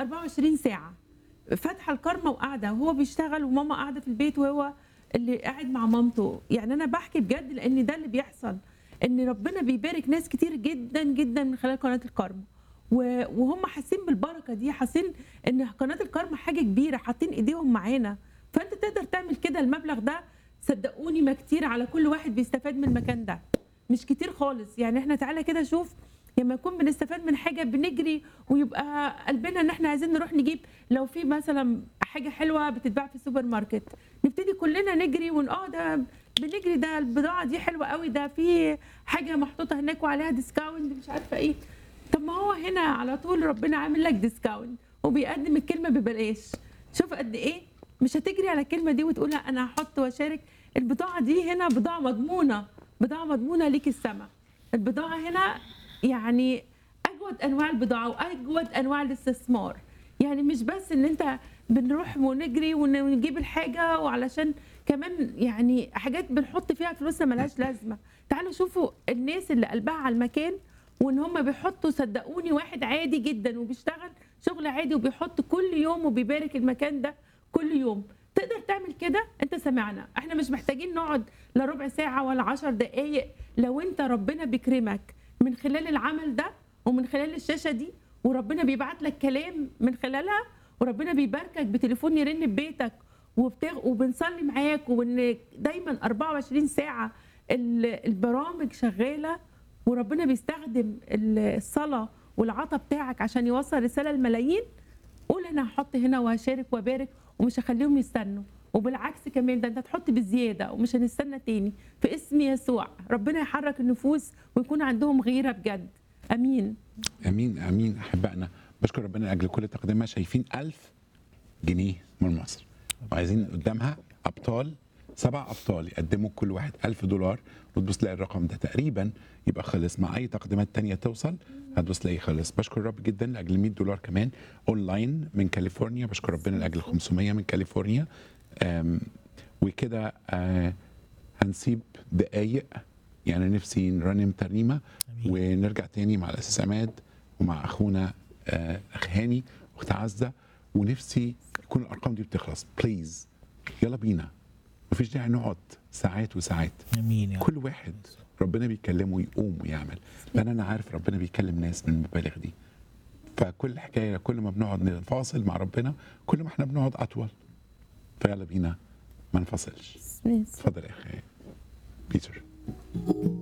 24 ساعه فاتحه الكارما وقاعده وهو بيشتغل وماما قاعده في البيت وهو اللي قاعد مع مامته يعني انا بحكي بجد لان ده اللي بيحصل ان ربنا بيبارك ناس كتير جدا جدا من خلال قناه الكارما و- وهم حاسين بالبركه دي حاسين ان قناه الكارما حاجه كبيره حاطين ايديهم معانا فانت تقدر تعمل كده المبلغ ده صدقوني ما كتير على كل واحد بيستفاد من المكان ده مش كتير خالص يعني احنا تعالى كده شوف لما نكون بنستفاد من حاجه بنجري ويبقى قلبنا ان احنا عايزين نروح نجيب لو في مثلا حاجه حلوه بتتباع في السوبر ماركت نبتدي كلنا نجري ون اه ده بنجري ده البضاعه دي حلوه قوي ده في حاجه محطوطه هناك وعليها ديسكاونت مش عارفه ايه طب ما هو هنا على طول ربنا عامل لك ديسكاونت وبيقدم الكلمه ببلاش شوف قد ايه مش هتجري على الكلمه دي وتقول لا انا هحط واشارك البضاعه دي هنا بضاعه مضمونه بضاعه مضمونه ليك السما البضاعه هنا يعني اجود انواع البضاعه واجود انواع الاستثمار يعني مش بس ان انت بنروح ونجري ون- ونجيب الحاجه وعلشان كمان يعني حاجات بنحط فيها فلوسنا ملهاش لازمه تعالوا شوفوا الناس اللي قلبها على المكان وان هم بيحطوا صدقوني واحد عادي جدا وبيشتغل شغل عادي وبيحط كل يوم وبيبارك المكان ده كل يوم تقدر تعمل كده انت سمعنا احنا مش محتاجين نقعد لا ربع ساعه ولا عشر دقايق لو انت ربنا بيكرمك من خلال العمل ده ومن خلال الشاشه دي وربنا بيبعت لك كلام من خلالها وربنا بيباركك بتليفون يرن في بيتك وبتاغ... وبنصلي معاك وان دايما 24 ساعه ال- البرامج شغاله وربنا بيستخدم الصلاه والعطا بتاعك عشان يوصل رساله لملايين قول انا هحط هنا وهشارك وابارك ومش هخليهم يستنوا وبالعكس كمان ده انت تحط بزياده ومش هنستنى تاني في اسم يسوع ربنا يحرك النفوس ويكون عندهم غيره بجد امين امين امين احبائنا بشكر ربنا لاجل كل تقدمه شايفين ألف جنيه من مصر وعايزين قدامها ابطال سبع ابطال يقدموا كل واحد ألف دولار وتبص تلاقي الرقم ده تقريبا يبقى خلص مع اي تقديمات تانية توصل هتبص تلاقيه خلص بشكر الرب جدا لاجل 100 دولار كمان اونلاين من كاليفورنيا بشكر ربنا لاجل 500 من كاليفورنيا أم، وكده آه، هنسيب دقايق يعني نفسي نرنم ترنيمه ونرجع تاني مع الاساس عماد ومع اخونا آه، اخ هاني واخت عزه ونفسي يكون الارقام دي بتخلص بليز يلا بينا مفيش داعي نقعد ساعات وساعات امين يا رب. كل واحد ربنا بيكلمه يقوم ويعمل لان انا عارف ربنا بيكلم ناس من المبالغ دي فكل حكايه كل ما بنقعد نفاصل مع ربنا كل ما احنا بنقعد اطول فيلا بينا ما نفصلش بسم الله. اتفضل يا اخي بيتر